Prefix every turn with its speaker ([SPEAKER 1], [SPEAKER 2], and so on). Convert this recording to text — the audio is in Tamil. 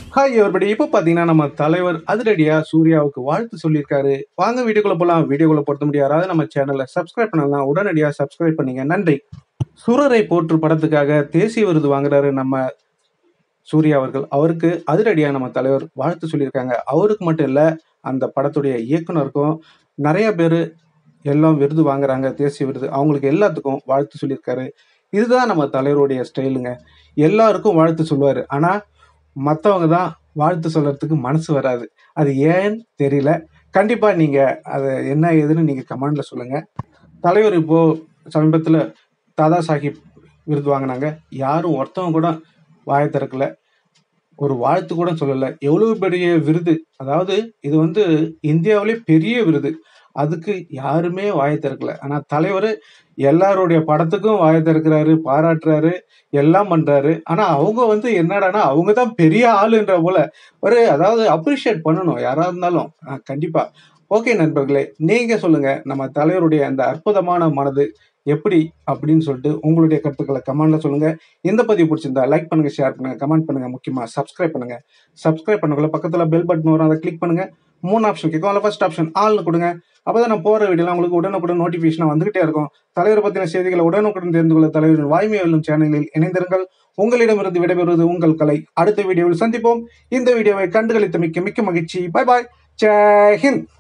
[SPEAKER 1] ஹாய் everybody இப்போ பார்த்தீங்கன்னா நம்ம தலைவர் அதிரடியா சூர்யாவுக்கு வாழ்த்து சொல்லியிருக்காரு வாங்க வீடியோக்குள்ள போகலாம் வீடியோக்குள்ள பொறுத்த முடியாத நம்ம சேனலை சப்ஸ்கிரைப் பண்ணலாம் உடனடியாக சப்ஸ்கிரைப் பண்ணீங்க நன்றி சுரரை போற்று படத்துக்காக தேசிய விருது வாங்குறாரு நம்ம சூர்யா அவர்கள் அவருக்கு அதிரடியாக நம்ம தலைவர் வாழ்த்து சொல்லியிருக்காங்க அவருக்கு மட்டும் இல்லை அந்த படத்துடைய இயக்குனருக்கும் நிறைய பேர் எல்லாம் விருது வாங்குறாங்க தேசிய விருது அவங்களுக்கு எல்லாத்துக்கும் வாழ்த்து சொல்லியிருக்காரு இதுதான் நம்ம தலைவருடைய ஸ்டைலுங்க எல்லாருக்கும் வாழ்த்து சொல்லுவார் ஆனால் மற்றவங்க தான் வாழ்த்து சொல்றதுக்கு மனசு வராது அது ஏன்னு தெரியல கண்டிப்பாக நீங்கள் அதை என்ன ஏதுன்னு நீங்கள் கமெண்ட்ல சொல்லுங்கள் தலைவர் இப்போ சமீபத்தில் தாதா சாஹிப் விருது வாங்கினாங்க யாரும் ஒருத்தவங்க கூட வாயை திறக்கல ஒரு வாழ்த்து கூட சொல்லலை எவ்வளவு பெரிய விருது அதாவது இது வந்து இந்தியாவிலே பெரிய விருது அதுக்கு யாருமே வாயை திறக்கல ஆனா தலைவர் எல்லாருடைய படத்துக்கும் வாயை திறக்கிறாரு பாராட்டுறாரு எல்லாம் பண்றாரு ஆனா அவங்க வந்து என்னடான்னா அவங்க தான் பெரிய ஆளுன்ற போல ஒரு அதாவது அப்ரிஷியேட் பண்ணணும் யாரா இருந்தாலும் ஆஹ் கண்டிப்பா ஓகே நண்பர்களே நீங்க சொல்லுங்க நம்ம தலைவருடைய அந்த அற்புதமான மனது எப்படி அப்படின்னு சொல்லிட்டு உங்களுடைய கருத்துக்களை கமெண்ட்ல சொல்லுங்க இந்த பதிவு பிடிச்சிருந்தா லைக் பண்ணுங்க ஷேர் பண்ணுங்க கமெண்ட் பண்ணுங்க முக்கியமா சப்ஸ்கிரைப் பண்ணுங்க சப்ஸ்கிரைப் பண்ணக்குள்ள பக்கத்துல பெல் பட்டன் வரும் அதை கிளிக் பண்ணுங்க மூணு ஆப்ஷன் கேட்கும் அதில் ஃபர்ஸ்ட் ஆப்ஷன் ஆள்னு கொடுங்க அப்பதான் நான் போற வீடியோலாம் உங்களுக்கு உடனுக்குடன் நோட்டிஃபிகேஷன் வந்துகிட்டே இருக்கும் தலைவர் பத்தின செய்திகளை உடனுக்குடன் தெரிந்து கொள்ள தலைவரின் வாய்மை வெல்லும் சேனலில் இணைந்திருங்கள் உங்களிடமிருந்து விடைபெறுவது உங்கள் கலை அடுத்த வீடியோவில் சந்திப்போம் இந்த வீடியோவை கண்டுகளித்த மிக்க மிக்க மகிழ்ச்சி பை பாய் ஜெய் ஹிந்த்